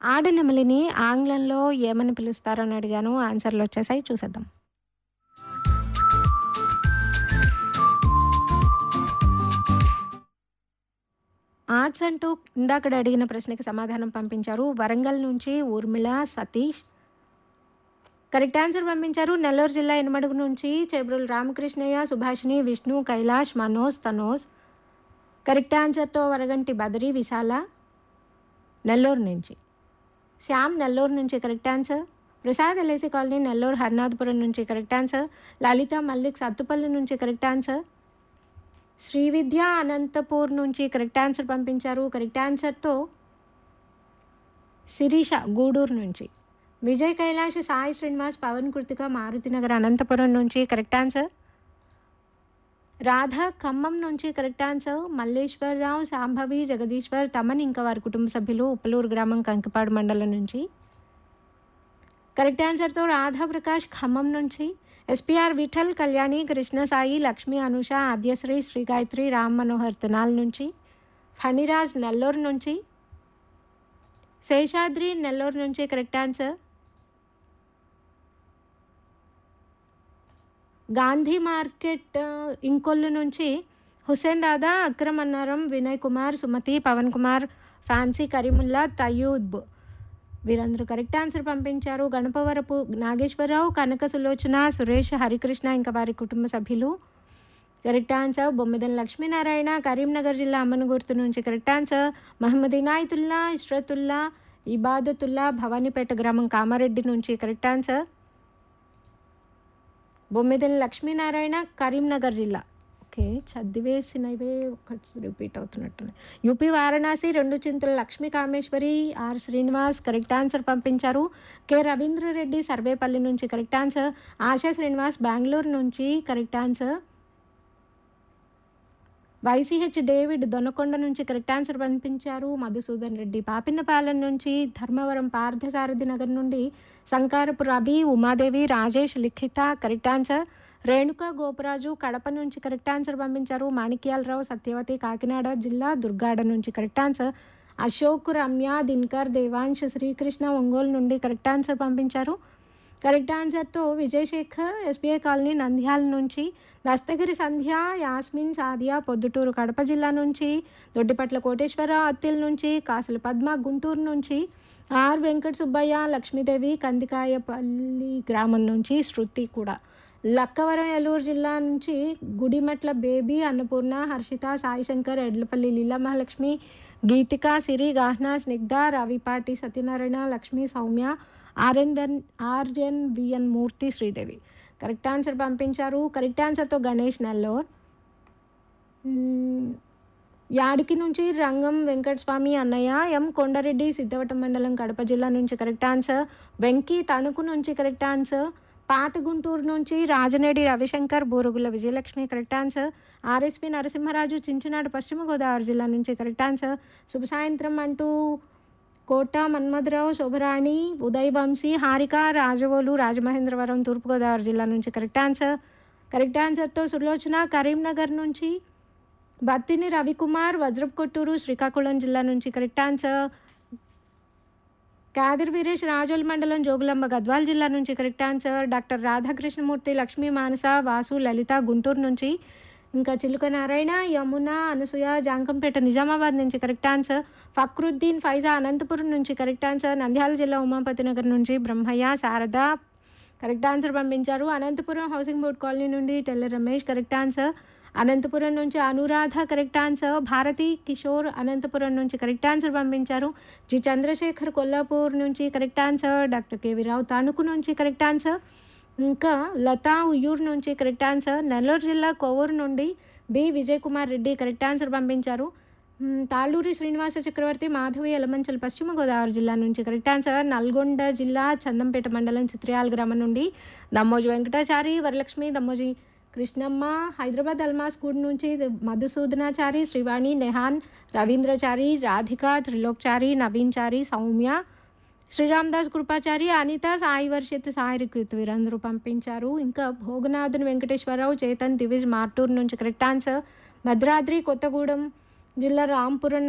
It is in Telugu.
ఆడనెమలిని ఆంగ్లంలో ఏమని పిలుస్తారని అడిగాను. ఆన్సర్‌లు వచ్చేసాయి చూసేద్దాం. ఆర్ట్స్ అంటూ ఇందాకడ అడిగిన ప్రశ్నకి సమాధానం పంపించారు. వరంగల్ నుంచి ఊర్మిళ సతీష్. కరెక్ట్ ఆన్సర్ పంపించారు. నెల్లూరు జిల్లా ఇనమడుగు నుంచి చేబ్రోలు రామకృష్ణయ్య, సుభాషిణి, విష్ణు, కైలాష్, మనోజ్, తనోజ్. కరెక్ట్ ఆన్సర్‌తో వరగంటి బదరి, విశాల. నెల్లూరు నుంచి. శ్యామ్ నెల్లూరు నుంచి correct answer. Prasad LIC colony Nellore Harinathapuram నుంచి కరెక్ట్ ఆన్సర్. లలిత మల్లిక్ సత్తుపల్లి నుంచి కరెక్ట్ ఆన్సర్. శ్రీవిద్య అనంతపూర్ నుంచి కరెక్ట్ ఆన్సర్ పంపించారు. కరెక్ట్ ఆన్సర్‌తో శిరీష గూడూరు నుంచి. విజయ్ కైలాష్, సాయి శ్రీనివాస్, పవన్ కృతిక మారుతినగర్ అనంతపురం నుంచి కరెక్ట్ ఆన్సర్. రాధ ఖమ్మం నుంచి కరెక్ట్ ఆన్సర్. మల్లేశ్వరరావు, శాంభవి, జగదీశ్వర్, తమన్ ఇంకా వారి కుటుంబ సభ్యులు ఉప్పలూరు గ్రామం కంకిపాడు మండలం నుంచి. కరెక్ట్ ఆన్సర్‌తో రాధా ప్రకాష్ ఖమ్మం నుంచి. ఎస్పీఆర్ విఠల్, కళ్యాణి, కృష్ణసాయి, లక్ష్మి, అనుష, ఆద్యశ్రీ, శ్రీగాయత్రి, రామ్ మనోహర్ తెనాల్ నుంచి. ఫణిరాజ్ నెల్లూరు నుంచి. శేషాద్రి నెల్లూరు నుంచి correct answer. Gandhi market Inkollu నుంచి హుసేన్ దాదా, అక్రమ్ అన్నారం, వినయ్ కుమార్, సుమతి, పవన్ కుమార్, ఫ్యాన్సీ కరీముల్లా, తయూబ్ వీరందరూ కరెక్ట్ ఆన్సర్ పంపించారు. గణపవరపు నాగేశ్వరరావు, కనక సులోచన, సురేష్, హరికృష్ణ ఇంకా వారి కుటుంబ సభ్యులు. Correct answer. బొమ్మిదెల లక్ష్మీనారాయణ కరీంనగర్ జిల్లా అమ్మనగుర్తు నుంచి కరెక్ట్ ఆన్సర్. మహమ్మద్ ఇనాయతుల్లా, ఇష్రతుల్లా, ఇబాదతుల్లా, భవానీపేట గ్రామం కామారెడ్డి నుంచి కరెక్ట్ ఆన్సర్. బొమ్మిదెల లక్ష్మీనారాయణ కరీంనగర్ జిల్లా. ఓకే చదివేసినవే ఒకటి రిపీట్ అవుతున్నట్టున్నాయి. యూపీ వారణాసి రెండు Chintala Lakshmi Kameswari, R Srinivas correct answer పంపించారు. కె రవీంద్రరెడ్డి సర్వేపల్లి నుంచి కరెక్ట్ ఆన్సర్. ఆశా శ్రీనివాస్ బెంగళూరు నుంచి correct answer. YCH David Donakonda నుంచి కరెక్ట్ ఆన్సర్ పంపించారు. మధుసూదన్ రెడ్డి పాపిన్నపాలెం నుంచి. ధర్మవరం పార్థసారథి నగర్ నుండి సంకారపు రవి, ఉమాదేవి, రాజేష్, లిఖిత కరెక్ట్ ఆన్సర్. రేణుక గోపరాజు కడప నుంచి కరెక్ట్ ఆన్సర్ పంపించారు. మాణిక్యాలరావు సత్యవతి కాకినాడ జిల్లా దుర్గాడ నుంచి కరెక్ట్ ఆన్సర్. అశోక్, రమ్య, దినకర్, దేవాంశ్, శ్రీకృష్ణ ఒంగోలు నుండి కరెక్ట్ ఆన్సర్ పంపించారు. కరెక్ట్ ఆన్సర్‌తో విజయశేఖర్ ఎస్బీఐ కాలనీ నంద్యాల నుంచి. దస్తగిరి సంధ్య, యాస్మిన్, సాదియా పొద్దుటూరు కడప జిల్లా నుంచి. దొడ్డిపట్ల కోటేశ్వరరావు అత్తిల్ నుంచి. కాసుల పద్మ గుంటూరు నుంచి. ఆర్ వెంకట సుబ్బయ్య, లక్ష్మీదేవి కందికాయపల్లి గ్రామం నుంచి. శృతి కూడా. లక్కవరం ఏలూరు జిల్లా నుంచి గుడిమెట్ల బేబీ, అన్నపూర్ణ, హర్షిత, సాయిశంకర్, ఎడ్లపల్లి లీలామహాలక్ష్మి, గీతిక, సిరి, గాహ్నా, స్నిగ్ధ, రవిపాటి సత్యనారాయణ, లక్ష్మి, సౌమ్య, ఆర్ఎన్వన్ RNVN Murthy, Sridevi correct answer పంపించారు. కరెక్ట్ ఆన్సర్‌తో గణేష్ నెల్లూరు. హ్మ్. యాడికి నుంచి రంగం వెంకటస్వామి అన్నయ్య, ఎం కొండారెడ్డి సిద్ధవటం మండలం కడప జిల్లా నుంచి కరెక్ట్ ఆన్సర్. వెంకీ తణుకు నుంచి కరెక్ట్ ఆన్సర్. పాత గుంటూరు నుంచి Rajanedi Ravishankar, Burugula Vijayalakshmi correct answer. RSP Narasimharaju Chinchinada పశ్చిమ గోదావరి జిల్లా నుంచి కరెక్ట్ ఆన్సర్. శుభ సాయంత్రం అంటూ కోట మన్మథరావు, శోభరాణి, ఉదయ్ వంశీ, హారిక, రాజవోలు రాజమహేంద్రవరం తూర్పుగోదావరి జిల్లా నుంచి కరెక్ట్ ఆన్సర్. కరెక్ట్ ఆన్సర్‌తో సులోచన కరీంనగర్ నుంచి. బత్తిని రవికుమార్, వజ్రపు కొట్టూరు శ్రీకాకుళం జిల్లా నుంచి కరెక్ట్ ఆన్సర్. కాదిర్ వీరేష్ రాజోల్ మండలం జోగులాంబ గద్వాల్ జిల్లా నుంచి correct answer. Doctor Radhakrishnamurthy, Lakshmi Manasa, Vasu, Lalitha Guntur నుంచి. ఇంకా చిలుక నారాయణ, యమున, అనసూయ జాంకంపేట నిజామాబాద్ నుంచి కరెక్ట్ ఆన్సర్. ఫక్రుద్దీన్, ఫైజా అనంతపురం నుంచి కరెక్ట్ ఆన్సర్. నంద్యాల జిల్లా ఉమాపతి నగర్ నుంచి బ్రహ్మయ్య, శారద కరెక్ట్ ఆన్సర్ పంపించారు. అనంతపురం హౌసింగ్ బోర్డ్ కాలనీ నుండి టెల్ల రమేష్ కరెక్ట్ ఆన్సర్. అనంతపురం నుంచి అనురాధ కరెక్ట్ ఆన్సర్. భారతి కిషోర్ అనంతపురం నుంచి కరెక్ట్ ఆన్సర్ పంపించారు. జి చంద్రశేఖర్ కొల్లాపూర్ నుంచి correct answer. Doctor KV Rao Tanuku నుంచి కరెక్ట్ ఆన్సర్. ఇంకా లతా ఉయ్యూరు నుంచి కరెక్ట్ ఆన్సర్. నెల్లూరు జిల్లా కొవ్వూరు నుండి B Vijay Kumar Reddy correct answer పంపించారు. హ్మ్. తాళ్ళూరి శ్రీనివాస చక్రవర్తి, మాధవి ఎలమంచల్ పశ్చిమ గోదావరి జిల్లా నుంచి కరెక్ట్ ఆన్సర్. నల్గొండ జిల్లా చందంపేట మండలం చిత్రయాల గ్రామం నుండి దమ్మోజి వెంకటాచారి, వరలక్ష్మి, దమ్మోజి కృష్ణమ్మ, హైదరాబాద్ అల్మాస్ గూడ్ నుంచి మధుసూదనాచారి, శ్రీవాణి, నెహాన్, రవీంద్రచారి, రాధిక, త్రిలోక్చారి, నవీన్చారి, సౌమ్య, శ్రీరామదాస్ కృపాచారి, అనిత, సాయి వర్షిత్, సాయి రిక్విత్ వీరందరూ పంపించారు. ఇంకా భోగనాథన్ వెంకటేశ్వరరావు, చేతన్, దివిజ్ మార్టూర్ నుంచి కరెక్ట్ ఆన్సర్. భద్రాద్రి కొత్తగూడెం జిల్లా రాంపురం